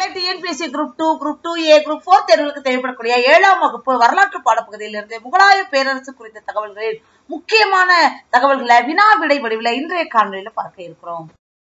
TNPSC group two group two A group four தேர்வுகளுக்கு தேவைப்படக்கூடிய ஏழாம் வகுப்பு வரலாற்று பாடப்பகுதியிலிருந்து முகலாய பேரரசு குறித்த தகவல்களில் முக்கியமான தகவல்களை வினா விடை வடிவில் இன்றைய காணொலியில பார்க்க இருக்கிறோம்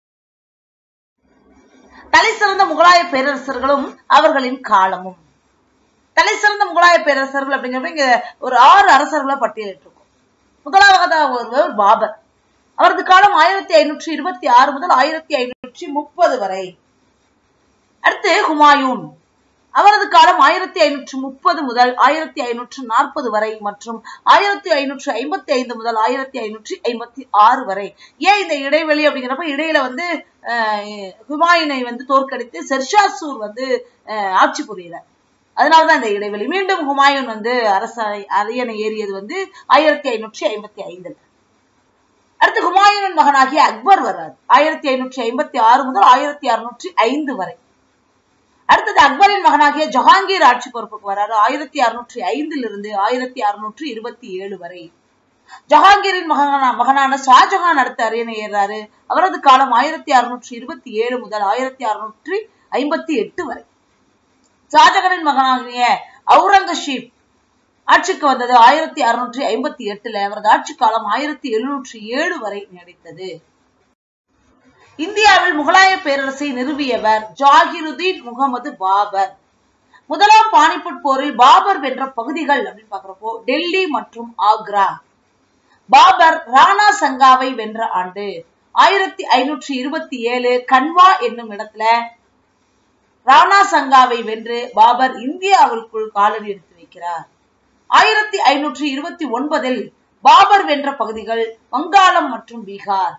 தலை சிறந்த முகலாய பேரரசர்களும் அவர்களின் காலமும் தலை சிறந்த முகலாய பேரரசர்கள் அப்படிங்கிறப்ப இங்க ஒரு ஆறு அரசர்களை பட்டியலிட்டிருக்கோம் முதலாவதாக ஒருவர் பாபர் அவரது காலம் ஆயிரத்தி ஐநூற்றி இருபத்தி ஆறு முதல் ஆயிரத்தி ஐநூற்றி முப்பது வரை அடுத்து ஹுமாயூன் அவரது காலம் ஆயிரத்தி ஐநூற்று முப்பது முதல் ஆயிரத்தி ஐநூற்று நாற்பது வரை மற்றும் ஆயிரத்தி ஐநூற்று ஐம்பத்தி ஐந்து முதல் ஆயிரத்தி ஐநூற்றி ஐம்பத்தி ஆறு வரை ஏன் இந்த இடைவெளி அப்படிங்கிறப்ப இடையில வந்து அஹ், ஹுமாயூனை வந்து தோற்கடித்து ஷெர்ஷா சூர் வந்து அஹ், ஆட்சி புரியல அதனாலதான் இந்த இடைவெளி மீண்டும் ஹுமாயூன் வந்து அரச அரியணை ஏறியது வந்து ஆயிரத்தி ஐநூற்றி ஐம்பத்தி ஐந்துல அடுத்து ஹுமாயூனின் மகனாகிய அக்பர் வர்றார் ஆயிரத்தி ஐநூற்றி ஐம்பத்தி ஆறு முதல் ஆயிரத்தி அறுநூற்றி ஐந்து வரை அடுத்தது அக்பரின் மகனாகிய ஜஹாங்கீர் ஆட்சி பொறுப்புக்கு வராரு ஆயிரத்தி அறுநூற்றி ஐந்தில் இருந்து ஆயிரத்தி அறுநூற்றி இருபத்தி ஏழு வரை ஜஹாங்கீரின் மகனான மகனான ஷாஜஹான் அடுத்த அரியணை ஏறாரு அவரது காலம் ஆயிரத்தி அறுநூற்றி இருபத்தி ஏழு முதல் ஆயிரத்தி அறுநூற்றி ஐம்பத்தி எட்டு வரை ஷாஜகானின் மகனாகிய அவுரங்கசீப் ஆட்சிக்கு வந்தது ஆயிரத்தி அறுநூற்றி ஐம்பத்தி எட்டுல அவரது ஆட்சி காலம் ஆயிரத்தி எழுநூற்றி ஏழு வரை நீடித்தது இந்தியாவில் முகலாய பேரரசை நிறுவியவர் ஜாகிருதீன் முகமது பாபர் முதலாம் பானிபட் போரில் பாபர் வென்ற பகுதிகள் அப்படின்னு பாக்குறப்போ டெல்லி மற்றும் ஆக்ரா பாபர் ராணா சங்காவை வென்ற ஆண்டு ஆயிரத்தி ஐநூற்றி இருபத்தி ஏழு கன்வா என்னும் இடத்துல ராணா சங்காவை வென்று பாபர் இந்தியாவிற்குள் காலடி எடுத்து வைக்கிறார் ஆயிரத்தி ஐநூற்றி இருபத்தி ஒன்பதில் பாபர் வென்ற பகுதிகள் வங்காளம் மற்றும் பீகார்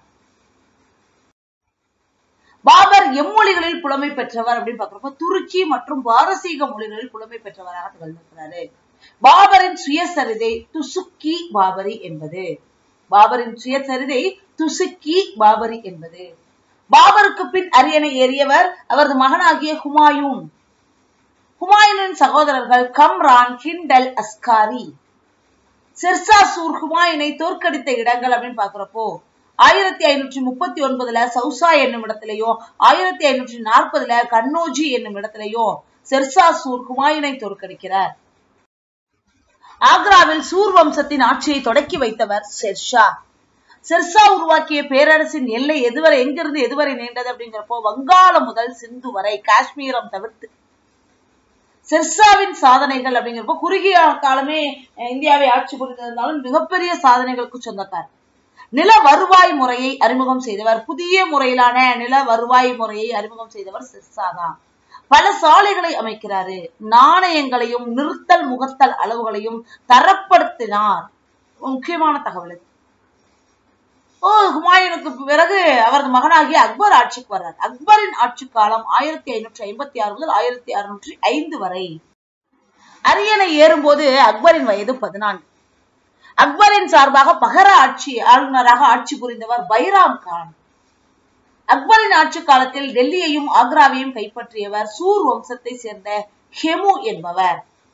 பாபர் எம்மொழிகளில் புலமை பெற்றவர் அப்படின்னு பாக்குறப்ப துருக்கி மற்றும் பாரசீக மொழிகளில் புலமை பெற்றவராக திகழ்ந்திருக்கிறாரு பாபரின் சுயசரிதை துசுக்கி பாபரி என்பது பாபரின் சுயசரிதை துசுக்கி பாபரி என்பது பாபருக்கு பின் அரியணை ஏறியவர் அவரது மகனாகிய ஹுமாயூன் ஹுமாயூனின் சகோதரர்கள் கம்ரான் கிண்டல் அஸ்காரி சிர்சாசூர் ஹுமாயூனை தோற்கடித்த இடங்கள் அப்படின்னு பாக்குறப்போ ஆயிரத்தி ஐநூற்றி முப்பத்தி ஒன்பதுல சௌசா என்னும் இடத்திலையும் ஆயிரத்தி ஐநூற்றி நாற்பதுல கன்னோஜி என்னும் இடத்திலையும் செர்சாசூர் ஹுமாயூனை தோற்கடிக்கிறார் ஆக்ராவில் சூர் வம்சத்தின் ஆட்சியை தொடக்கி வைத்தவர் ஷெர்ஷா ஷெர்ஷா உருவாக்கிய பேரரசின் எல்லை எதுவரை எங்கிருந்து எதுவரை நீண்டது அப்படிங்கிறப்போ வங்காளம் முதல் சிந்து வரை காஷ்மீரம் தவிர்த்து ஷெர்ஷாவின் சாதனைகள் அப்படிங்கிறப்போ குறுகிய காலமே அஹ், இந்தியாவை ஆட்சி புரிந்திருந்தாலும் மிகப்பெரிய சாதனைகளுக்கு சொந்தக்கார் நில வருவாய் முறையை அறிமுகம் செய்தவர் புதிய முறையிலான நில வருவாய் முறையை அறிமுகம் செய்தவர் ஷெர்ஷா தான் பல சாலைகளை அமைக்கிறாரு நாணயங்களையும் நிறுத்தல் முகத்தல் அளவுகளையும் தரப்படுத்தினார் முக்கியமான தகவல் இது. ஓ ஹுமாயூனுக்கு பிறகு அவரது மகனாகிய அக்பர் ஆட்சிக்கு வர்றார் அக்பரின் ஆட்சி காலம் ஆயிரத்தி ஐநூற்றி ஐம்பத்தி ஆறு முதல் ஆயிரத்தி அறுநூற்றி ஐந்து வரை அரியணை ஏறும்போது அக்பரின் வயது பதினான்கு அக்பரின் சார்பாக பகர ஆட்சி ஆளுநராக ஆட்சி புரிந்தவர் பைராம் கான் அக்பரின் ஆட்சி காலத்தில் டெல்லியையும் ஆக்ராவையும் கைப்பற்றியவர் சூர் வம்சத்தை சேர்ந்த ஹெமு என்பவர்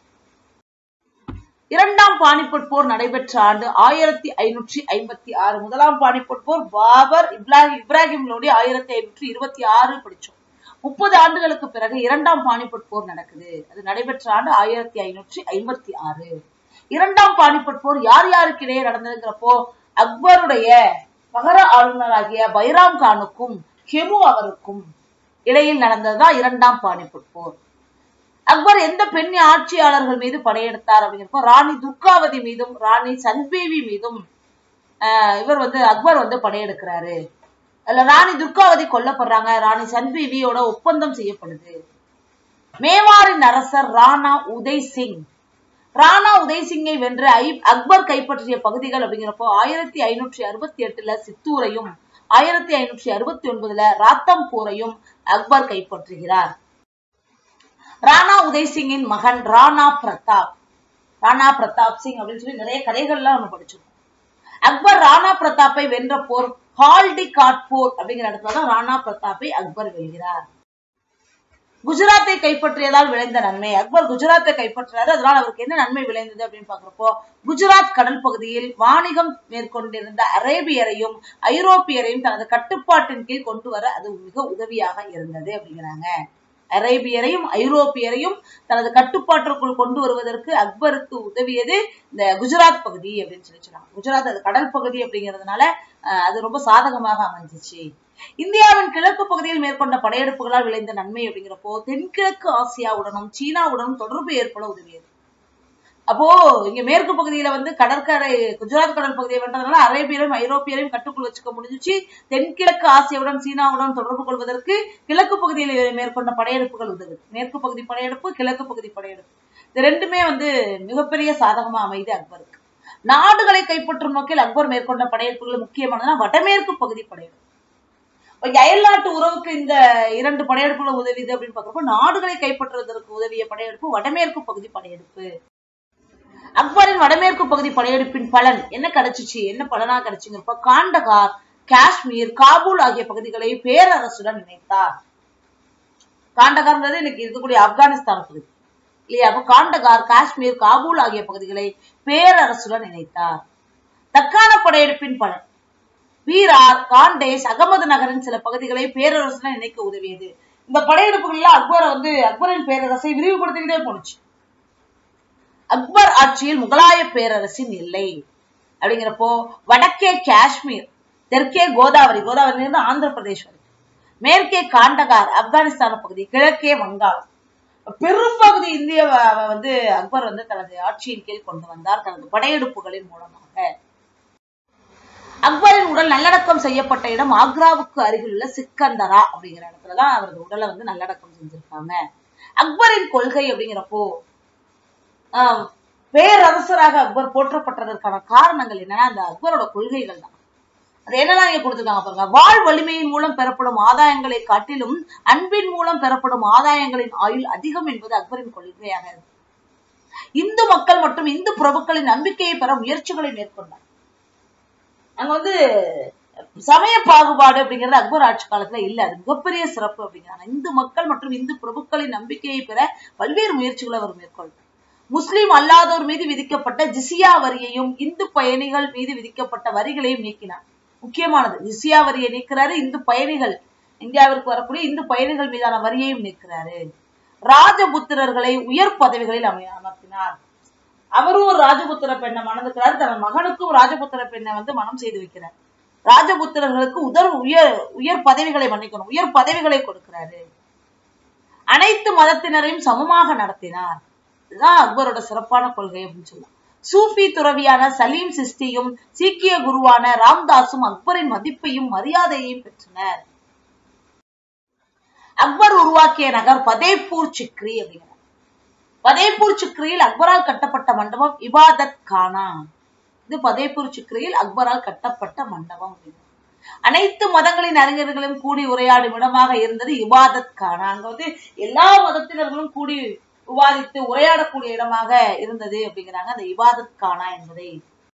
இரண்டாம் பானிபட் போர் நடைபெற்ற ஆண்டு ஆயிரத்தி ஐநூற்றி ஐம்பத்தி ஆறு முதலாம் பானிபட் போர் பாபர் இப்ராஹிம் இப்ராஹிம் லோடி ஆயிரத்தி ஐநூற்றி இருபத்தி ஆறு படிச்சோம் முப்பது ஆண்டுகளுக்கு பிறகு இரண்டாம் பானிபட் போர் நடக்குது அது நடைபெற்ற ஆண்டு ஆயிரத்தி ஐநூற்றி ஐம்பத்தி ஆறு இரண்டாம் பானிபட் போர் யார் யாருக்கு இடையே நடந்ததுங்கிறப்போ அக்பருடைய பகர ஆளுநராகிய பைராம் கானுக்கும் ஹெமு அவருக்கும் இடையில் நடந்ததுதான் இரண்டாம் பானிபட் போர் அக்பர் எந்த பெண் ஆட்சியாளர்கள் மீது படையெடுத்தார் அப்படிங்கிறப்போ ராணி துர்காவதி மீதும் ராணி சன்பேவி மீதும் ஆஹ் இவர் வந்து அக்பர் வந்து படையெடுக்கிறாரு அதுல ராணி துர்காவதி கொல்லப்படுறாங்க ராணி சன்பேவியோட ஒப்பந்தம் செய்யப்படுது மேவாரின் அரசர் ராணா உதய் சிங் ராணா உதய் சிங்கை வென்று ஐ- அக்பர் கைப்பற்றிய பகுதிகள் அப்படிங்கிறப்போ ஆயிரத்தி ஐநூற்றி அறுபத்தி எட்டுல சித்தூரையும் ஆயிரத்தி ஐநூற்றி அறுபத்தி ஒன்பதுல ராத்தம்பூரையும் அக்பர் கைப்பற்றுகிறார் ராணா உதய் சிங்கின் மகன் ராணா பிரதாப் ராணா பிரதாப் சிங் அப்படின்னு சொல்லி நிறைய கதைகள்லாம் நம்ம படிச்சிருக்கோம் அக்பர் ராணா பிரதாப்பை வென்ற போர் ஹால்டி காட் போர் அப்படிங்கிற இடத்துல தான் ராணா பிரதாப்பை அக்பர் வெல்கிறார் குஜராத்தை கைப்பற்றியதால் விளைந்த நன்மை அக்பர் குஜராத்தை கைப்பற்றாரு அதனால் அவருக்கு என்ன நன்மை விளைந்தது அப்படின்னு பாக்குறப்போ குஜராத் கடல் பகுதியில் வாணிகம் மேற்கொண்டிருந்த அரேபியரையும் ஐரோப்பியரையும் தனது கட்டுப்பாட்டின் கீழ் கொண்டு வர அது மிக உதவியாக இருந்தது அப்படிங்கிறாங்க அரேபியரையும் ஐரோப்பியரையும் தனது கட்டுப்பாட்டிற்குள் கொண்டு வருவதற்கு அக்பருக்கு உதவியது இந்த குஜராத் பகுதி அப்படின்னு சொல்லி சொன்னாங்க குஜராத் அது கடல் பகுதி அப்படிங்கிறதுனால அஹ், அது ரொம்ப சாதகமாக அமைஞ்சிச்சு இந்தியாவின் கிழக்கு பகுதியில் மேற்கொண்ட படையெடுப்புகளால் விளைந்த நன்மை அப்படிங்கிறப்போ தென்கிழக்கு ஆசியாவுடனும் சீனாவுடனும் தொடர்பு ஏற்பட உதவியது அப்போ இங்க மேற்கு பகுதியில வந்து கடற்கரை குஜராத் கடல் பகுதியை வென்றதுனால அரேபியரையும் ஐரோப்பியரையும் கட்டுக்குள் வச்சுக்க முடிஞ்சிச்சு தென்கிழக்கு ஆசியாவுடன் சீனாவுடன் தொடர்பு கொள்வதற்கு கிழக்கு பகுதியில் மேற்கொண்ட படையெடுப்புகள் உதவுது மேற்கு பகுதி படையெடுப்பு கிழக்கு பகுதி படையெடுப்பு இது ரெண்டுமே வந்து மிகப்பெரிய சாதகமா அமைது அக்பருக்கு நாடுகளை கைப்பற்றும் நோக்கில் அக்பர் மேற்கொண்ட படையெடுப்புகள் முக்கியமானதுன்னா வடமேற்கு பகுதி படையெடுப்பு இப்ப அயல்நாட்டு உறவுக்கு இந்த இரண்டு படையெடுப்புகள் உதவியது அப்படின்னு பாக்குறப்போ நாடுகளை கைப்பற்றுவதற்கு உதவிய படையெடுப்பு வடமேற்கு பகுதி படையெடுப்பு அக்பரின் வடமேற்கு பகுதி படையெடுப்பின் பலன் என்ன கிடைச்சிச்சு என்ன பலனா கிடைச்சுங்கிறப்ப காண்டகார் காஷ்மீர் காபூல் ஆகிய பகுதிகளை பேரரசுடன் இணைத்தார் காண்டகார்ங்கிறது இன்னைக்கு இருக்கக்கூடிய ஆப்கானிஸ்தான் பகுதி இல்லையா அப்ப காண்டகார் காஷ்மீர் காபூல் ஆகிய பகுதிகளை பேரரசுடன் இணைத்தார் தக்கான படையெடுப்பின் பலன் பீரார் காண்டேஷ் அகமது நகரின் சில பகுதிகளை பேரரசுடன் இணைக்க உதவியது இந்த படையெடுப்புகள்ல அக்பரை வந்து அக்பரின் பேரரசை விரிவுபடுத்திக்கிட்டே போனுச்சு அக்பர் ஆட்சியில் முகலாய பேரரசின் எல்லை அப்படிங்கிறப்போ வடக்கே காஷ்மீர் தெற்கே கோதாவரி கோதாவரியிலிருந்து ஆந்திர பிரதேஷ் வரைக்கும் மேற்கே காண்டகார் ஆப்கானிஸ்தான் பகுதி கிழக்கே வங்காளம் பெரும்பகுதி இந்திய வந்து அக்பர் வந்து தனது ஆட்சியின் கீழ் கொண்டு வந்தார் தனது படையெடுப்புகளின் மூலமாக அக்பரின் உடல் நல்லடக்கம் செய்யப்பட்ட இடம் ஆக்ராவுக்கு அருகில் உள்ள சிக்கந்தரா அப்படிங்கிற இடத்துலதான் அவரது உடலை வந்து நல்லடக்கம் செஞ்சிருக்காங்க அக்பரின் கொள்கை அப்படிங்கிறப்போ ஆஹ் பேரரசராக அக்பர் போற்றப்பட்டதற்கான காரணங்கள் என்னன்னா அந்த அக்பரோட கொள்கைகள் தான் அது என்னெல்லாம் இங்க கொடுத்துருக்காங்க பாருங்க வாழ் வலிமையின் மூலம் பெறப்படும் ஆதாயங்களை காட்டிலும் அன்பின் மூலம் பெறப்படும் ஆதாயங்களின் ஆயுள் அதிகம் என்பது அக்பரின் கொள்கையாக இருக்கு இந்து மக்கள் மற்றும் இந்து பிரபுக்களின் நம்பிக்கையை பெற முயற்சிகளை மேற்கொண்டார் அங்க வந்து சமய பாகுபாடு அப்படிங்கிறது அக்பர் ஆட்சி காலத்துல இல்ல அது மிகப்பெரிய சிறப்பு அப்படிங்கிறாங்க இந்து மக்கள் மற்றும் இந்து பிரபுக்களின் நம்பிக்கையை பெற பல்வேறு முயற்சிகளை அவர் மேற்கொண்டார் முஸ்லிம் அல்லாதோர் மீது விதிக்கப்பட்ட ஜிசியா வரியையும் இந்து பயணிகள் மீது விதிக்கப்பட்ட வரிகளையும் நீக்கினார் முக்கியமானது ஜிசியா வரியை நீக்கிறாரு இந்து பயணிகள் இந்தியாவிற்கு வரக்கூடிய இந்து பயணிகள் மீதான வரியையும் நீக்கிறாரு ராஜபுத்திரர்களை உயர் பதவிகளில் அமை அமர்த்தினார் அவரும் ஒரு ராஜபுத்திர பெண்ணை மணந்துக்கிறாரு தன் மகனுக்கும் ராஜபுத்திர பெண்ணை வந்து மனம் செய்து வைக்கிறார் ராஜபுத்திரர்களுக்கு உதர் உயர் உயர் பதவிகளை மன்னிக்கணும் உயர் பதவிகளை கொடுக்கிறாரு அனைத்து மதத்தினரையும் சமமாக நடத்தினார் இதுதான் அக்பரோட சிறப்பான கொள்கை அப்படின்னு சொல்லலாம் சூஃபி துறவியான சலீம் சிஸ்டியும் சீக்கிய குருவான ராம்தாஸும் அக்பரின் மதிப்பையும் மரியாதையையும் பெற்றனர் அக்பர் உருவாக்கிய நகர் பதேப்பூர் சிக்ரி அப்படிங்கிறார் பதேப்பூர் சிக்ரியில் அக்பரால் கட்டப்பட்ட மண்டபம் இபாதத் கானா இது பதேப்பூர் சிக்ரியில் அக்பரால் கட்டப்பட்ட மண்டபம் அப்படிங்கிறார் அனைத்து மதங்களின் அறிஞர்களும் கூடி உரையாடும் இடமாக இருந்தது இபாதத் கானா அங்க வந்து எல்லா மதத்தினர்களும் கூடி விவாதித்து உரையாடக்கூடிய இடமாக இருந்தது அப்படிங்கிறாங்க அந்த இபாதத் கானா என்பதை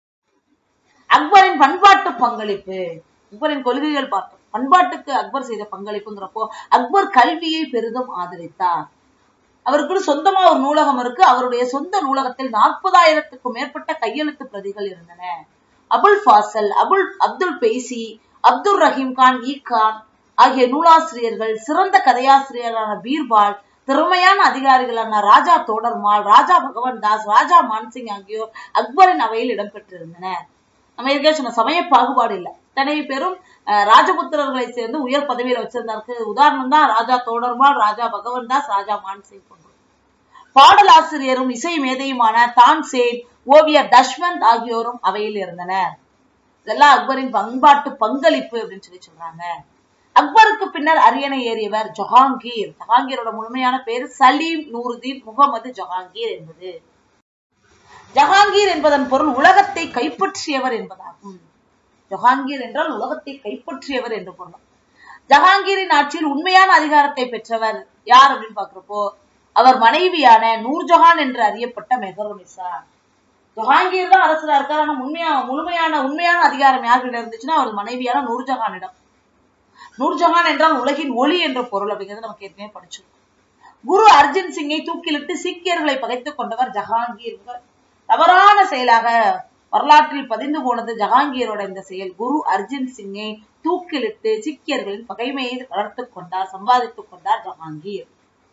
அக்பரின் பண்பாட்டு பங்களிப்பு அக்பரின் கொள்கைகள் பார்த்தோம் பண்பாட்டுக்கு அக்பர் செய்த பங்களிப்புங்கிறப்போ அக்பர் கல்வியை பெரிதும் ஆதரித்தார் அவருக்கு சொந்தமா ஒரு நூலகம் இருக்கு அவருடைய சொந்த நூலகத்தில் நாற்பதாயிரத்துக்கும் மேற்பட்ட கையெழுத்து பிரதிகள் இருந்தன அபுல் ஃபாசல் அபுல் அப்துல் பெய்சி அப்துல் ரஹீம் கான் ஈ கான் ஆகிய நூலாசிரியர்கள் சிறந்த கதையாசிரியரான பீர்பால் திறமையான அதிகாரிகளான ராஜா தோடர்மால் ராஜா பகவான் தாஸ் ராஜா மான்சிங் ஆகியோர் அக்பரின் அவையில் இடம்பெற்றிருந்தனர் நம்ம ஏற்கனவே சொன்ன சமய பாகுபாடு இல்லை இத்தனை பேரும் அஹ், ராஜபுத்திரர்களை சேர்ந்து உயர் பதவியில வச்சிருந்தாருக்கு உதாரணம் தான் ராஜா தோடர்மால் ராஜா பகவான் தாஸ் ராஜா மான்சிங் போன்றோர் பாடலாசிரியரும் இசை மேதையுமான தான்சேன் ஓவியர் தஷ்வந்த் ஆகியோரும் அவையில் இருந்தனர் இதெல்லாம் அக்பரின் பண்பாட்டு பங்களிப்பு அப்படின்னு சொல்லி சொல்றாங்க அக்பருக்கு பின்னர் அரியணை ஏறியவர் ஜஹாங்கீர் ஜஹாங்கீரோட முழுமையான பேர் சலீம் நூருதீன் முகமது ஜஹாங்கீர் என்பது ஜஹாங்கீர் என்பதன் பொருள் உலகத்தை கைப்பற்றியவர் என்பதாகும் ஜஹாங்கீர் என்றால் உலகத்தை கைப்பற்றியவர் என்று பொருள் ஜஹாங்கீரின் ஆட்சியில் உண்மையான அதிகாரத்தை பெற்றவர் யார் அப்படின்னு பாக்குறப்போ அவர் மனைவியான நூர்ஜஹான் என்று அறியப்பட்ட மெஹருனிசா ஜஹாங்கீர் தான் அரசரா இருக்கார் ஆனா உண்மையா முழுமையான உண்மையான அதிகாரம் யார்கிட்ட இருந்துச்சுன்னா அவர் மனைவியான நூர்ஜஹானிடம் நூர்ஜஹான் என்றால் உலகின் ஒளி என்ற பொருள் அப்படிங்கிறது நமக்கு ஏற்கனவே படிச்சோம் குரு அர்ஜுன் சிங்கை தூக்கிலிட்டு சீக்கியர்களை பகைத்துக் கொண்டவர் ஜஹாங்கீர் இவர் தவறான செயலாக வரலாற்றில் பதிந்து போனது ஜஹாங்கீரோட இந்த செயல் குரு அர்ஜுன் சிங்கை தூக்கிலிட்டு சீக்கியர்களின் பகைமையை வளர்த்துக் கொண்டார் சம்பாதித்துக் கொண்டார் ஜஹாங்கீர்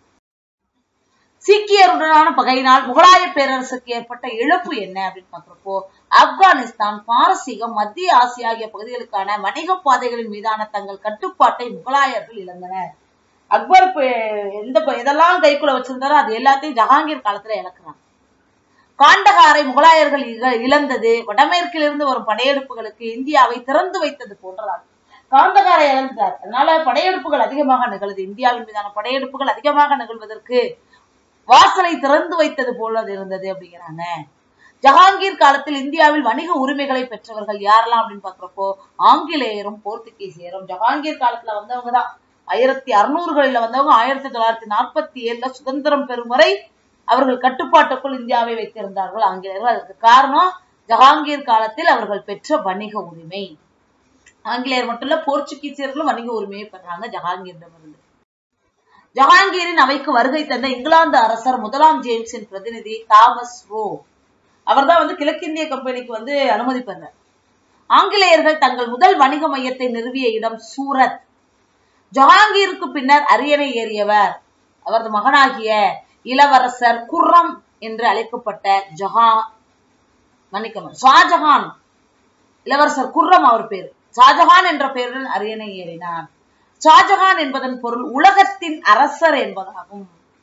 சீக்கியருடனான பகையினால் முகலாய பேரரசுக்கு ஏற்பட்ட இழப்பு என்ன அப்படின்னு பாக்குறப்போ ஆப்கானிஸ்தான் பாரசீகம் மத்திய ஆசியா ஆகிய பகுதிகளுக்கான வணிக பாதைகளின் மீதான தங்கள் கட்டுப்பாட்டை முகலாயர்கள் இழந்தனர் அக்பர் இப்ப எந்த ப- எதெல்லாம் கைக்குள்ள வச்சிருந்தாரோ அது எல்லாத்தையும் ஜஹாங்கீர் காலத்துல இழக்கிறாங்க காண்டகாரை முகலாயர்கள் இழ- இழந்தது வடமேற்கிலிருந்து வரும் படையெடுப்புகளுக்கு இந்தியாவை திறந்து வைத்தது போன்றதாகும் காந்தகாரை இழந்தார் அதனால படையெடுப்புகள் அதிகமாக நிகழுது இந்தியாவின் மீதான படையெடுப்புகள் அதிகமாக நிகழ்வதற்கு வாசலை திறந்து வைத்தது போல அது இருந்தது அப்படிங்கிறாங்க ஜஹாங்கீர் காலத்தில் இந்தியாவில் வணிக உரிமைகளை பெற்றவர்கள் யாரெல்லாம் அப்படின்னு பாக்குறப்போ ஆங்கிலேயரும் போர்த்துகீசியரும் ஜஹாங்கீர் காலத்துல வந்தவங்க தான் ஆயிரத்தி அறுநூறுகளில் வந்தவங்க ஆயிரத்தி தொள்ளாயிரத்தி நாற்பத்தி ஏழுல சுதந்திரம் பெறும் வரை அவர்கள் கட்டுப்பாட்டுக்குள் இந்தியாவை வைத்திருந்தார்கள் ஆங்கிலேயர்கள் அதற்கு காரணம் ஜஹாங்கீர் காலத்தில் அவர்கள் பெற்ற வணிக உரிமை ஆங்கிலேயர் மட்டும் இல்ல போர்ச்சுகீசியர்களும் வணிக உரிமையை பெறாங்க ஜஹாங்கீரிடமிருந்து ஜஹாங்கீரின் அவைக்கு வருகை தந்த இங்கிலாந்து அரசர் முதலாம் ஜேம்ஸின் பிரதிநிதி தாமஸ் ரோ அவர்தான் வந்து கிழக்கிந்திய கம்பெனிக்கு வந்து அனுமதி பெறார் ஆங்கிலேயர்கள் தங்கள் முதல் வணிக மையத்தை நிறுவிய இடம் சூரத் ஜஹாங்கீருக்கு பின்னர் அரியணை ஏறியவர் அவரது மகனாகிய இளவரசர் குர்ரம் என்று அழைக்கப்பட்ட ஜஹா மன்னிக்கணும் ஷாஜஹான் இளவரசர் குர்ரம் அவர் பேர் ஷாஜஹான் என்ற பெயருடன் அரியணை ஏறினார் ஷாஜஹான் என்பதன் பொருள் உலகத்தின் அரசர் என்பதாகும்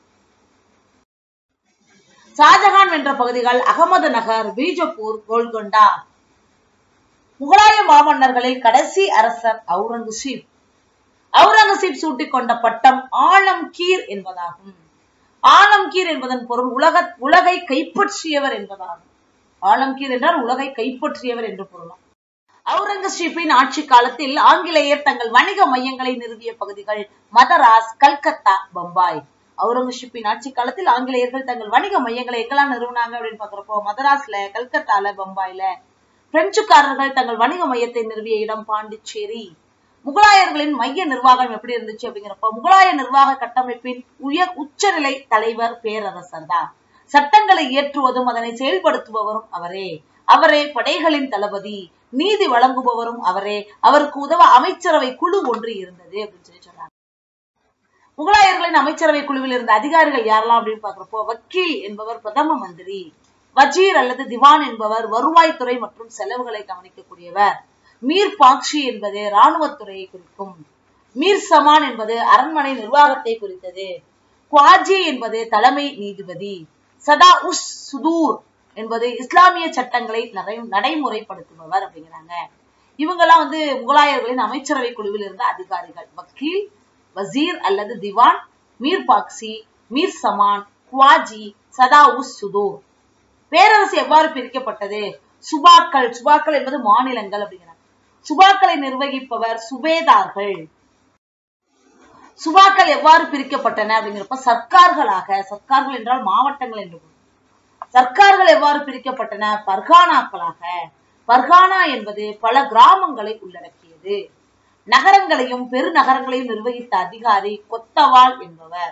ஷாஜஹான் என்ற பகுதிகள் அகமது நகர் பீஜப்பூர் கோல்கொண்டா முகலாய மாமன்னர்களில் கடைசி அரசர் அவுரங்கசீப் அவுரங்கசீப் சூட்டிக் கொண்ட பட்டம் ஆலம்கீர் என்பதாகும் ஆலம்கீர் என்பதன் பொருள் உலக உலகை கைப்பற்றியவர் என்பதாகும் ஆலம்கீர் என்றால் உலகை கைப்பற்றியவர் என்று பொருளாம் அவுரங்கசீப்பின் ஆட்சி காலத்தில் ஆங்கிலேயர் தங்கள் வணிக மையங்களை நிறுவிய பகுதிகள் மதராஸ் கல்கத்தா பம்பாய் அவுரங்கசீப்பின் ஆட்சி காலத்தில் ஆங்கிலேயர்கள் தங்கள் வணிக மையங்களை எங்கெல்லாம் நிறுவனாங்க அப்படின்னு பாக்குறப்போ மதராஸ்ல கல்கத்தால பம்பாய்ல பிரெஞ்சுக்காரர்கள் தங்கள் வணிக மையத்தை நிறுவிய இடம் பாண்டிச்சேரி முகலாயர்களின் மைய நிர்வாகம் எப்படி இருந்துச்சு அப்படிங்கிறப்ப முகலாய நிர்வாக கட்டமைப்பின் உயர் உச்சநிலை தலைவர் பேரரசர் தான் சட்டங்களை இயற்றுவதும் அதனை செயல்படுத்துபவரும் அவரே அவரே படைகளின் தளபதி நீதி வழங்குபவரும் அவரே அவருக்கு உதவ அமைச்சரவை குழு ஒன்று இருந்தது அப்படின்னு சொல்லி சொன்னாங்க முகலாயர்களின் அமைச்சரவை குழுவில் இருந்த அதிகாரிகள் யாரெல்லாம் அப்படின்னு பாக்குறப்போ வக்கீல் என்பவர் பிரதம மந்திரி வஜீர் அல்லது திவான் என்பவர் வருவாய்த்துறை மற்றும் செலவுகளை கவனிக்கக்கூடியவர் மீர் பாக்ஷி என்பது இராணுவத்துறையை குறிக்கும் மீர் சமான் என்பது அரண்மனை நிர்வாகத்தை குறித்தது குவாஜி என்பது தலைமை நீதிபதி சதா உஸ் சுதூர் என்பது இஸ்லாமிய சட்டங்களை நடை- நடைமுறைப்படுத்துபவர் அப்படிங்கிறாங்க இவங்கெல்லாம் வந்து முகலாயர்களின் அமைச்சரவை குழுவில் இருந்த அதிகாரிகள் வக்கீல் வசீர் அல்லது திவான் மீர் பாக்சி மீர் சமான் குவாஜி சதா உஸ் சுதூர் பேரரசு எவ்வாறு பிரிக்கப்பட்டது சுபாக்கள் சுபாக்கள் என்பது மாநிலங்கள் அப்படிங்கிறாங்க சுபாக்களை நிர்வகிப்பவர் சுபேதார்கள் சுபாக்கள் எவ்வாறு பிரிக்கப்பட்டன அப்படிங்கிறப்ப சர்க்கார்களாக சர்க்கார்கள் என்றால் மாவட்டங்கள் என்று பொருள். சர்க்கார்கள் எவ்வாறு பிரிக்கப்பட்டன பர்கானாக்களாக பர்கானா என்பது பல கிராமங்களை உள்ளடக்கியது நகரங்களையும் பெருநகரங்களையும் நிர்வகித்த அதிகாரி கொத்தவால் என்பவர்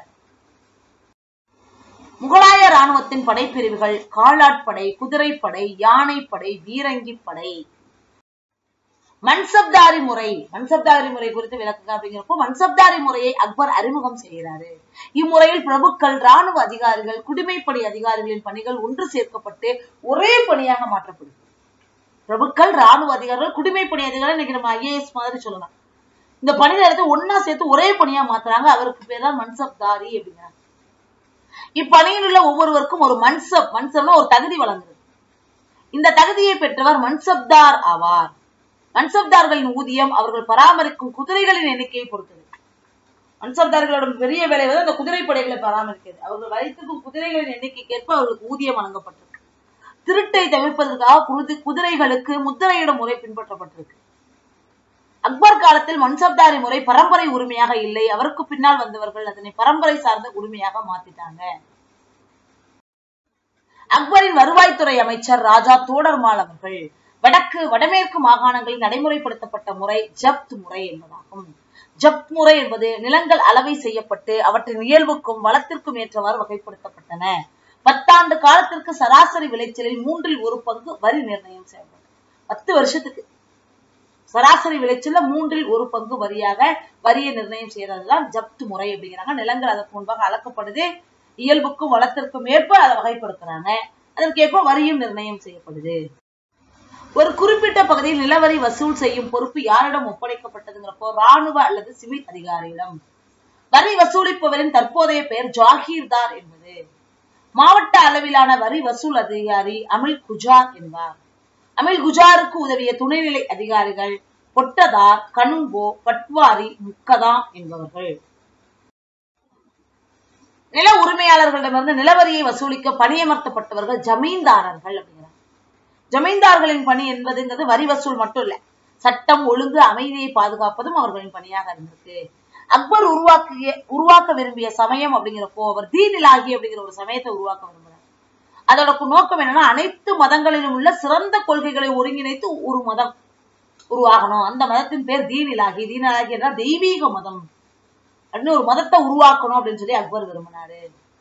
முகலாய ராணுவத்தின் படைப்பிரிவுகள் காலாட்படை குதிரைப்படை யானைப்படை வீரங்கிப் படை மன்சப்தாரி முறை மன்சப்தாரி முறை குறித்து விளக்குங்க அப்படிங்கிறப்போ மன்சப்தாரி முறையை அக்பர் அறிமுகம் செய்கிறாரு இம்முறையில் பிரபுக்கள் ராணுவ அதிகாரிகள் குடிமைப்படை அதிகாரிகளின் பணிகள் ஒன்று சேர்க்கப்பட்டு ஒரே பணியாக மாற்றப்படும் பிரபுக்கள் ராணுவ அதிகாரிகள் குடிமைப்படை அதிகாரிகள் இன்னைக்கு நம்ம ஐஏஎஸ் மாதிரி சொல்லலாம் இந்த பணி நேரத்தை ஒன்னா சேர்த்து ஒரே பணியா மாத்துறாங்க அவருக்கு பேர் தான் மன்சப்தாரி அப்படிங்கிறாங்க இப்பணியில் உள்ள ஒவ்வொருவருக்கும் ஒரு மன்சப் மன்சப்னா ஒரு தகுதி வழங்குறது இந்த தகுதியை பெற்றவர் மன்சப்தார் ஆவார் மன்சப்தார்களின் ஊதியம் அவர்கள் பராமரிக்கும் குதிரைகளின் எண்ணிக்கையை பொறுத்தது மன்சப்தார்களோட பெரிய வேலை வந்து அந்த குதிரை படைகளை பராமரிக்கிறது அவர்கள் வைத்திருக்கும் குதிரைகளின் எண்ணிக்கைக்கேற்ப அவர்களுக்கு ஊதியம் வழங்கப்பட்டிருக்கு திருட்டை தவிர்ப்பதற்காக குருதி குதிரைகளுக்கு முத்திரையிடும் முறை பின்பற்றப்பட்டிருக்கு அக்பர் காலத்தில் மன்சப்தாரி முறை பரம்பரை உரிமையாக இல்லை அவருக்கு பின்னால் வந்தவர்கள் அதனை பரம்பரை சார்ந்த உரிமையாக மாத்திட்டாங்க அக்பரின் வருவாய்த்துறை அமைச்சர் ராஜா தோடர்மால் அவர்கள் வடக்கு வடமேற்கு மாகாணங்களில் நடைமுறைப்படுத்தப்பட்ட முறை ஜப்த் முறை என்பதாகும் ஜப்த் முறை என்பது நிலங்கள் அளவை செய்யப்பட்டு அவற்றின் இயல்புக்கும் வளத்திற்கும் ஏற்றவாறு வகைப்படுத்தப்பட்டன பத்தாண்டு காலத்திற்கு சராசரி விளைச்சலில் மூன்றில் ஒரு பங்கு வரி நிர்ணயம் செய்யப்படும் பத்து வருஷத்துக்கு சராசரி விளைச்சல்ல மூன்றில் ஒரு பங்கு வரியாக வரியை நிர்ணயம் செய்யறதுதான் ஜப்த் முறை அப்படிங்கிறாங்க நிலங்கள் அதற்கு முன்பாக அளக்கப்படுது இயல்புக்கும் வளத்திற்கும் ஏற்ப அதை வகைப்படுத்துறாங்க அதற்கேற்ப வரியும் நிர்ணயம் செய்யப்படுது ஒரு குறிப்பிட்ட பகுதியில் நிலவரி வசூல் செய்யும் பொறுப்பு யாரிடம் ஒப்படைக்கப்பட்டதுங்கிறப்போ ராணுவ அல்லது சிவில் அதிகாரியிடம் வரி வசூலிப்பவரின் தற்போதைய பெயர் ஜாகீர்தார் என்பது மாவட்ட அளவிலான வரி வசூல் அதிகாரி அமில் குஜார் என்பார் அமில் குஜாருக்கு உதவிய துணைநிலை அதிகாரிகள் பொட்டதார் கனும்போ பட்வாரி முக்கதா என்பவர்கள் நில உரிமையாளர்களிடமிருந்து நிலவரியை வசூலிக்க பணியமர்த்தப்பட்டவர்கள் ஜமீன்தாரர்கள் அப்படிங்கிறாங்க ஜமீன்தார்களின் பணி என்பதுங்கிறது வரி வசூல் மட்டும் இல்ல சட்டம் ஒழுங்கு அமைதியை பாதுகாப்பதும் அவர்களின் பணியாக இருந்திருக்கு அக்பர் உருவாக்கிய உருவாக்க விரும்பிய சமயம் அப்படிங்கிறப்போ அவர் தீனிலாகி அப்படிங்கிற ஒரு சமயத்தை உருவாக்க விரும்புறார் அதோட நோக்கம் என்னன்னா அனைத்து மதங்களிலும் உள்ள சிறந்த கொள்கைகளை ஒருங்கிணைத்து ஒரு மதம் உருவாகணும் அந்த மதத்தின் பேர் தீனிலாகி தீனிலாகி என்றால் தெய்வீக மதம் அப்படின்னு ஒரு மதத்தை உருவாக்கணும் அப்படின்னு சொல்லி அக்பர் விரும்பினாரு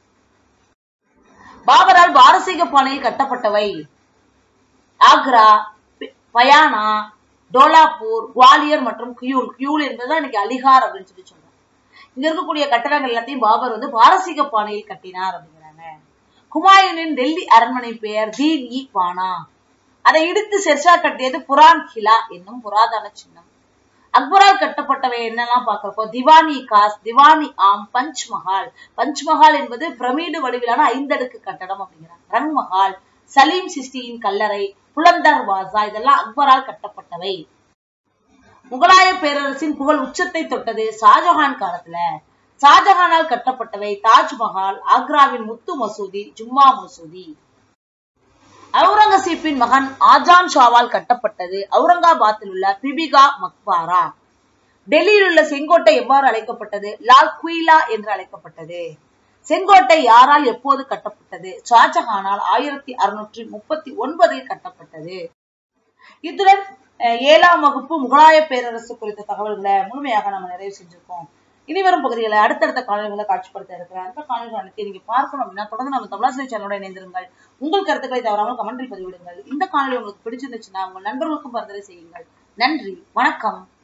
பாபரால் பாரசீக பானையில் கட்டப்பட்டவை ஆக்ரா பி- பயானா டோலாப்பூர் குவாலியர் மற்றும் கியூல் கியூல் என்பதுதான் இன்னைக்கு அலிகார் அப்படின்னு சொல்லி சொல்றாங்க இங்க இருக்கக்கூடிய கட்டடங்கள் எல்லாத்தையும் பாபர் வந்து பாரசீக பானையில் கட்டினார் அப்படிங்கிறாங்க குமாயூனின் டெல்லி அரண்மனை பெயர் தீன் இ பானா அதை இடித்து ஷெர்ஷா கட்டியது புரான் கிலா என்னும் புராதன சின்னம் அக்பரால் கட்டப்பட்டவை என்னெல்லாம் பார்க்கிறப்போ திவானி காஸ் திவானி ஆம் பஞ்ச் மஹால் பஞ்ச் மஹால் என்பது பிரமிடு வடிவிலான ஐந்தடுக்கு கட்டடம் அப்படிங்கிறாங்க ரங் மஹால் சலீம் சிஸ்டியின் கல்லறை புலந்தர் வாசா இதெல்லாம் அக்பரால் கட்டப்பட்டவை முகலாய பேரரசின் புகழ் உச்சத்தை தொட்டது ஷாஜஹான் காலத்துல ஷாஜஹானால் கட்டப்பட்டவை தாஜ்மஹால் ஆக்ராவின் முத்து மசூதி ஜும்மா மசூதி அவுரங்கசீப்பின் மகன் ஆஜான் ஷாவால் கட்டப்பட்டது அவுரங்காபாத்தில் உள்ள பிபிகா மக்பாரா டெல்லியில் உள்ள செங்கோட்டை எவ்வாறு அழைக்கப்பட்டது லால் குயிலா என்று அழைக்கப்பட்டது செங்கோட்டை யாரால் எப்போது கட்டப்பட்டது ஷாஜஹானால் ஆயிரத்தி அறுநூற்றி முப்பத்தி ஒன்பதில் கட்டப்பட்டது இத்துடன் அஹ், ஏழாம் வகுப்பு முகலாய பேரரசு குறித்த தகவல்களை முழுமையாக நம்ம நிறைவு செஞ்சிருக்கோம் இனி வரும் பகுதிகளை அடுத்தடுத்த காணொலிகளை காட்சிப்படுத்த இருக்கிறேன் அந்த காணொலிகள் அனைத்தையும் நீங்க பார்க்கணும் அப்படின்னா தொடர்ந்து நம்ம தமிழாசிரியர் சேனலோட இணைந்திருங்கள் உங்கள் கருத்துக்களை தவறாமல் கமெண்டில் பதிவிடுங்கள் இந்த காணொலி உங்களுக்கு பிடிச்சிருந்துச்சுன்னா உங்கள் நண்பர்களுக்கும் பரிந்துரை செய்யுங்கள் நன்றி வணக்கம்